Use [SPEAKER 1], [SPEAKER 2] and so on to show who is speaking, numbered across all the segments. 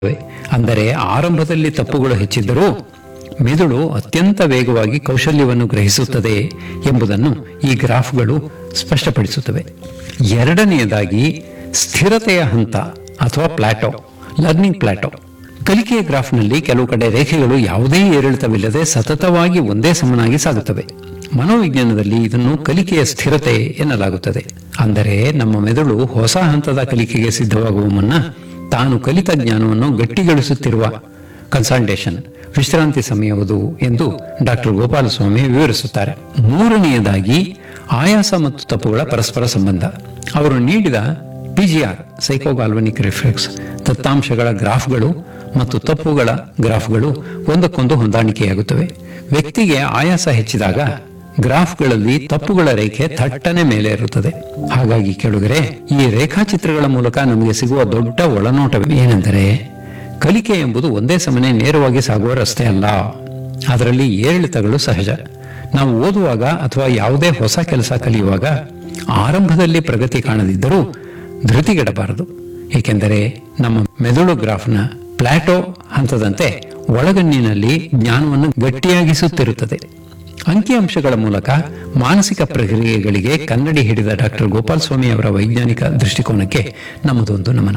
[SPEAKER 1] ಅಂದರೆ ಆರಂಭದಲ್ಲಿ ತಪ್ಪುಗಳು ಹೆಚ್ಚಿದ್ದರೂ ಮೆದುಳು ಅತ್ಯಂತ ವೇಗವಾಗಿ ಕೌಶಲ್ಯವನ್ನು ಗ್ರಹಿಸುತ್ತದೆ ಎಂಬುದನ್ನು ಈ ಗ್ರಾಫ್ಗಳು ಸ್ಪಷ್ಟಪಡಿಸುತ್ತವೆ ಎರಡನೆಯದಾಗಿ ಸ್ಥಿರತೆಯ ಹಂತ ಅಥವಾ ಪ್ಲಾಟೋ ಲರ್ನಿಂಗ್ ಪ್ಲಾಟೋ ಕಲಿಕೆಯ ಗ್ರಾಫ್ನಲ್ಲಿ ಕೆಲವು ಕಡೆ ರೇಖೆಗಳು ಯಾವುದೇ ಏರಿಳಿತವಿಲ್ಲದೆ ಸತತವಾಗಿ ಒಂದೇ ಸಮನಾಗಿ ಸಾಗುತ್ತವೆ ಮನೋವಿಜ್ಞಾನದಲ್ಲಿ ಇದನ್ನು ಕಲಿಕೆಯ ಸ್ಥಿರತೆ ಎನ್ನಲಾಗುತ್ತದೆ ಅಂದರೆ ನಮ್ಮ ಮೆದುಳು ಹೊಸ ಹಂತದ ಕಲಿಕೆಗೆ ಸಿದ್ಧವಾಗುವ ಮುನ್ನ ತಾನು ಕಲಿತ ಜ್ಞಾನವನ್ನು ಗಟ್ಟಿಗೊಳಿಸುತ್ತಿರುವ ಕನ್ಸಲ್ಟೇಷನ್ ವಿಶ್ರಾಂತಿ ಸಮಯವುದು ಎಂದು ಡಾಕ್ಟರ್ ಗೋಪಾಲಸ್ವಾಮಿ ವಿವರಿಸುತ್ತಾರೆ ಮೂರನೆಯದಾಗಿ ಆಯಾಸ ಮತ್ತು ತಪ್ಪುಗಳ ಪರಸ್ಪರ ಸಂಬಂಧ ಅವರು ನೀಡಿದ ಪಿಜಿಆರ್ ಸೈಕೋಗಾಲ್ವನಿಕ್ ರಿಫ್ಲೆಕ್ಸ್ ದತ್ತಾಂಶಗಳ ಗ್ರಾಫ್ಗಳು ಮತ್ತು ತಪ್ಪುಗಳ ಗ್ರಾಫ್ಗಳು ಒಂದಕ್ಕೊಂದು ಹೊಂದಾಣಿಕೆಯಾಗುತ್ತವೆ ವ್ಯಕ್ತಿಗೆ ಆಯಾಸ ಹೆಚ್ಚಿದಾಗ ಗ್ರಾಫ್ಗಳಲ್ಲಿ ತಪ್ಪುಗಳ ರೇಖೆ ಥಟ್ಟನೆ ಮೇಲೆ ಇರುತ್ತದೆ ಹಾಗಾಗಿ ಕೆಳಗರೆ ಈ ರೇಖಾಚಿತ್ರಗಳ ಮೂಲಕ ನಮಗೆ ಸಿಗುವ ದೊಡ್ಡ ಒಳನೋಟ ಏನೆಂದರೆ ಕಲಿಕೆ ಎಂಬುದು ಒಂದೇ ಸಮನೆ ನೇರವಾಗಿ ಸಾಗುವ ರಸ್ತೆ ಅಲ್ಲ ಅದರಲ್ಲಿ ಏರಿಳಿತಗಳು ಸಹಜ ನಾವು ಓದುವಾಗ ಅಥವಾ ಯಾವುದೇ ಹೊಸ ಕೆಲಸ ಕಲಿಯುವಾಗ ಆರಂಭದಲ್ಲಿ ಪ್ರಗತಿ ಕಾಣದಿದ್ದರೂ ಧೃತಿಗೆಡಬಾರದು ಏಕೆಂದರೆ ನಮ್ಮ ಮೆದುಳು ಗ್ರಾಫ್ನ ಪ್ಲಾಟೋ ಹಂತದಂತೆ ಒಳಗಣ್ಣಿನಲ್ಲಿ ಜ್ಞಾನವನ್ನು ಗಟ್ಟಿಯಾಗಿಸುತ್ತಿರುತ್ತದೆ ಅಂಕಿಅಂಶಗಳ ಮೂಲಕ ಮಾನಸಿಕ ಪ್ರಕ್ರಿಯೆಗಳಿಗೆ ಕನ್ನಡಿ ಹಿಡಿದ ಡಾಕ್ಟರ್ ಗೋಪಾಲ್ ಸ್ವಾಮಿ ಅವರ ವೈಜ್ಞಾನಿಕ ದೃಷ್ಟಿಕೋನಕ್ಕೆ ನಮ್ಮದೊಂದು ನಮನ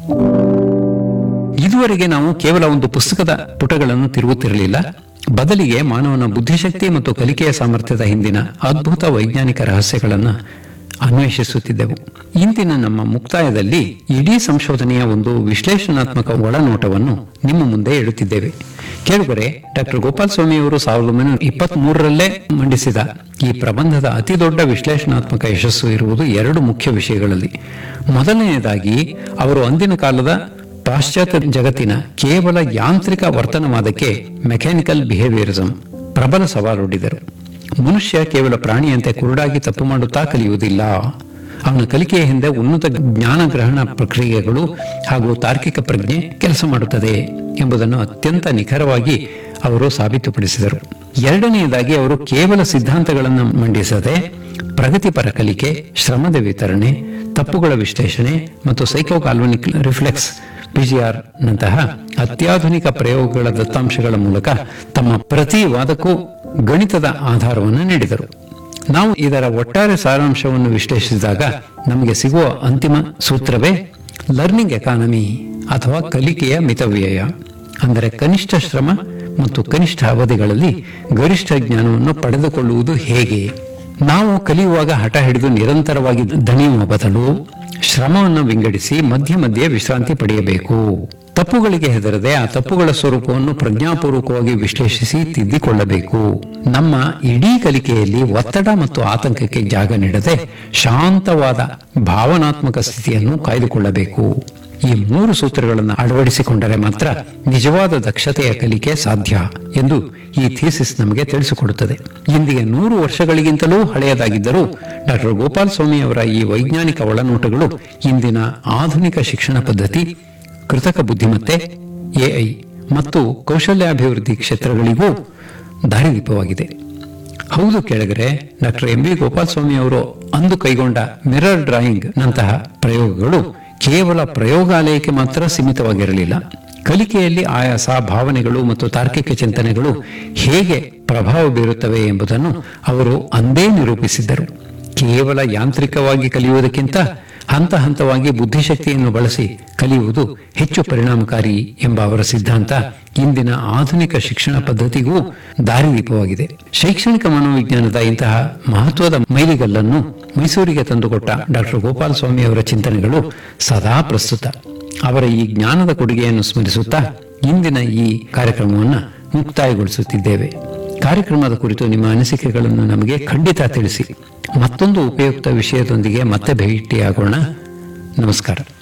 [SPEAKER 1] ಇದುವರೆಗೆ ನಾವು ಕೇವಲ ಒಂದು ಪುಸ್ತಕದ ಪುಟಗಳನ್ನು ತಿರುಗುತ್ತಿರಲಿಲ್ಲ ಬದಲಿಗೆ ಮಾನವನ ಬುದ್ಧಿಶಕ್ತಿ ಮತ್ತು ಕಲಿಕೆಯ ಸಾಮರ್ಥ್ಯದ ಹಿಂದಿನ ಅದ್ಭುತ ವೈಜ್ಞಾನಿಕ ರಹಸ್ಯಗಳನ್ನು ಅನ್ವೇಷಿಸುತ್ತಿದ್ದೆವು ಇಂದಿನ ನಮ್ಮ ಮುಕ್ತಾಯದಲ್ಲಿ ಇಡೀ ಸಂಶೋಧನೆಯ ಒಂದು ವಿಶ್ಲೇಷಣಾತ್ಮಕ ಒಳನೋಟವನ್ನು ನಿಮ್ಮ ಮುಂದೆ ಇಡುತ್ತಿದ್ದೇವೆ ಕೇಳುಗರೆ ಡಾಕ್ಟರ್ ಗೋಪಾಲ್ ಸ್ವಾಮಿ ಅವರು ಸಾವಿರದ ಒಂಬೈನೂರ ಇಪ್ಪತ್ತ್ ಮೂರರಲ್ಲೇ ಮಂಡಿಸಿದ ಈ ಪ್ರಬಂಧದ ಅತಿ ದೊಡ್ಡ ವಿಶ್ಲೇಷಣಾತ್ಮಕ ಯಶಸ್ಸು ಇರುವುದು ಎರಡು ಮುಖ್ಯ ವಿಷಯಗಳಲ್ಲಿ ಮೊದಲನೆಯದಾಗಿ ಅವರು ಅಂದಿನ ಕಾಲದ ಪಾಶ್ಚಾತ್ಯ ಜಗತ್ತಿನ ಕೇವಲ ಯಾಂತ್ರಿಕ ವರ್ತನವಾದಕ್ಕೆ ಮೆಕ್ಯಾನಿಕಲ್ ಬಿಹೇವಿಯರಿಸಂ ಪ್ರಬಲ ಸವಾಲೊಡ್ಡಿದರು ಮನುಷ್ಯ ಕೇವಲ ಪ್ರಾಣಿಯಂತೆ ಕುರುಡಾಗಿ ತಪ್ಪು ಮಾಡುತ್ತಾ ಕಲಿಯುವುದಿಲ್ಲ ಅವನ ಕಲಿಕೆಯ ಹಿಂದೆ ಉನ್ನತ ಜ್ಞಾನ ಗ್ರಹಣ ಪ್ರಕ್ರಿಯೆಗಳು ಹಾಗೂ ತಾರ್ಕಿಕ ಪ್ರಜ್ಞೆ ಕೆಲಸ ಮಾಡುತ್ತದೆ ಎಂಬುದನ್ನು ಅತ್ಯಂತ ನಿಖರವಾಗಿ ಅವರು ಸಾಬೀತುಪಡಿಸಿದರು ಎರಡನೆಯದಾಗಿ ಅವರು ಕೇವಲ ಸಿದ್ಧಾಂತಗಳನ್ನು ಮಂಡಿಸದೆ ಪ್ರಗತಿಪರ ಕಲಿಕೆ ಶ್ರಮದ ವಿತರಣೆ ತಪ್ಪುಗಳ ವಿಶ್ಲೇಷಣೆ ಮತ್ತು ಸೈಕೋಕಾಲ್ವನಿಕ್ ರಿಫ್ಲೆಕ್ಸ್ ಪಿಜಿಆರ್ ನಂತಹ ಅತ್ಯಾಧುನಿಕ ಪ್ರಯೋಗಗಳ ದತ್ತಾಂಶಗಳ ಮೂಲಕ ತಮ್ಮ ಪ್ರತಿ ವಾದಕ್ಕೂ ಗಣಿತದ ಆಧಾರವನ್ನು ನೀಡಿದರು ನಾವು ಇದರ ಒಟ್ಟಾರೆ ಸಾರಾಂಶವನ್ನು ವಿಶ್ಲೇಷಿಸಿದಾಗ ನಮಗೆ ಸಿಗುವ ಅಂತಿಮ ಸೂತ್ರವೇ ಲರ್ನಿಂಗ್ ಎಕಾನಮಿ ಅಥವಾ ಕಲಿಕೆಯ ಮಿತವ್ಯಯ ಅಂದರೆ ಕನಿಷ್ಠ ಶ್ರಮ ಮತ್ತು ಕನಿಷ್ಠ ಅವಧಿಗಳಲ್ಲಿ ಗರಿಷ್ಠ ಜ್ಞಾನವನ್ನು ಪಡೆದುಕೊಳ್ಳುವುದು ಹೇಗೆ ನಾವು ಕಲಿಯುವಾಗ ಹಠ ಹಿಡಿದು ನಿರಂತರವಾಗಿ ದಣಿಯುವ ಬದಲು ಶ್ರಮವನ್ನು ವಿಂಗಡಿಸಿ ಮಧ್ಯ ಮಧ್ಯೆ ವಿಶ್ರಾಂತಿ ಪಡೆಯಬೇಕು ತಪ್ಪುಗಳಿಗೆ ಹೆದರದೆ ಆ ತಪ್ಪುಗಳ ಸ್ವರೂಪವನ್ನು ಪ್ರಜ್ಞಾಪೂರ್ವಕವಾಗಿ ವಿಶ್ಲೇಷಿಸಿ ತಿದ್ದಿಕೊಳ್ಳಬೇಕು ನಮ್ಮ ಇಡೀ ಕಲಿಕೆಯಲ್ಲಿ ಒತ್ತಡ ಮತ್ತು ಆತಂಕಕ್ಕೆ ಜಾಗ ನೀಡದೆ ಶಾಂತವಾದ ಭಾವನಾತ್ಮಕ ಸ್ಥಿತಿಯನ್ನು ಕಾಯ್ದುಕೊಳ್ಳಬೇಕು ಈ ಮೂರು ಸೂತ್ರಗಳನ್ನು ಅಳವಡಿಸಿಕೊಂಡರೆ ಮಾತ್ರ ನಿಜವಾದ ದಕ್ಷತೆಯ ಕಲಿಕೆ ಸಾಧ್ಯ ಎಂದು ಈ ಥೀಸಿಸ್ ನಮಗೆ ತಿಳಿಸಿಕೊಡುತ್ತದೆ ಇಂದಿಗೆ ನೂರು ವರ್ಷಗಳಿಗಿಂತಲೂ ಹಳೆಯದಾಗಿದ್ದರೂ ಡಾಕ್ಟರ್ ಗೋಪಾಲ್ ಸ್ವಾಮಿ ಅವರ ಈ ವೈಜ್ಞಾನಿಕ ಒಳನೋಟಗಳು ಇಂದಿನ ಆಧುನಿಕ ಶಿಕ್ಷಣ ಪದ್ಧತಿ ಕೃತಕ ಬುದ್ಧಿಮತ್ತೆ ಎಐ ಮತ್ತು ಕೌಶಲ್ಯಾಭಿವೃದ್ಧಿ ಕ್ಷೇತ್ರಗಳಿಗೂ ದಾರಿದೀಪವಾಗಿದೆ ಹೌದು Kelagere doctor M V Gopal Swamy ಅವರು ಅಂದು ಕೈಗೊಂಡ ಮಿರರ್ ಡ್ರಾಯಿಂಗ್ ನಂತಹ ಪ್ರಯೋಗಗಳು ಕೇವಲ ಪ್ರಯೋಗಾಲಯಕ್ಕೆ ಮಾತ್ರ ಸೀಮಿತವಾಗಿರಲಿಲ್ಲ ಕಲಿಕೆಯಲ್ಲಿ ಆಯಾಸ ಭಾವನೆಗಳು ಮತ್ತು ತಾರ್ಕಿಕ ಚಿಂತನೆಗಳು ಹೇಗೆ ಪ್ರಭಾವ ಬೀರುತ್ತವೆ ಎಂಬುದನ್ನು ಅವರು ಅಂದೇ ನಿರೂಪಿಸಿದ್ದರು ಕೇವಲ ಯಾಂತ್ರಿಕವಾಗಿ ಕಲಿಯುವುದಕ್ಕಿಂತ ಹಂತ ಹಂತವಾಗಿ ಬುದ್ಧಿಶಕ್ತಿಯನ್ನು ಬಳಸಿ ಕಲಿಯುವುದು ಹೆಚ್ಚು ಪರಿಣಾಮಕಾರಿ ಎಂಬ ಅವರ ಸಿದ್ಧಾಂತ ಇಂದಿನ ಆಧುನಿಕ ಶಿಕ್ಷಣ ಪದ್ಧತಿಗೂ ದಾರಿದೀಪವಾಗಿದೆ ಶೈಕ್ಷಣಿಕ ಮನೋವಿಜ್ಞಾನದ ಇಂತಹ ಮಹತ್ವದ ಮೈಲಿಗಲ್ಲನ್ನು ಮೈಸೂರಿಗೆ ತಂದುಕೊಟ್ಟ ಡಾಕ್ಟರ್ ಗೋಪಾಲ್ ಸ್ವಾಮಿ ಅವರ ಚಿಂತನೆಗಳು ಸದಾ ಪ್ರಸ್ತುತ ಅವರ ಈ ಜ್ಞಾನದ ಕೊಡುಗೆಯನ್ನು ಸ್ಮರಿಸುತ್ತಾ ಇಂದಿನ ಈ ಕಾರ್ಯಕ್ರಮವನ್ನು ಮುಕ್ತಾಯಗೊಳಿಸುತ್ತಿದ್ದೇವೆ ಕಾರ್ಯಕ್ರಮದ ಕುರಿತು ನಿಮ್ಮ ಅನಿಸಿಕೆಗಳನ್ನು ನಮಗೆ ಖಂಡಿತ ತಿಳಿಸಿ ಮತ್ತೊಂದು ಉಪಯುಕ್ತ ವಿಷಯದೊಂದಿಗೆ ಮತ್ತೆ ಭೇಟಿಯಾಗೋಣ ನಮಸ್ಕಾರ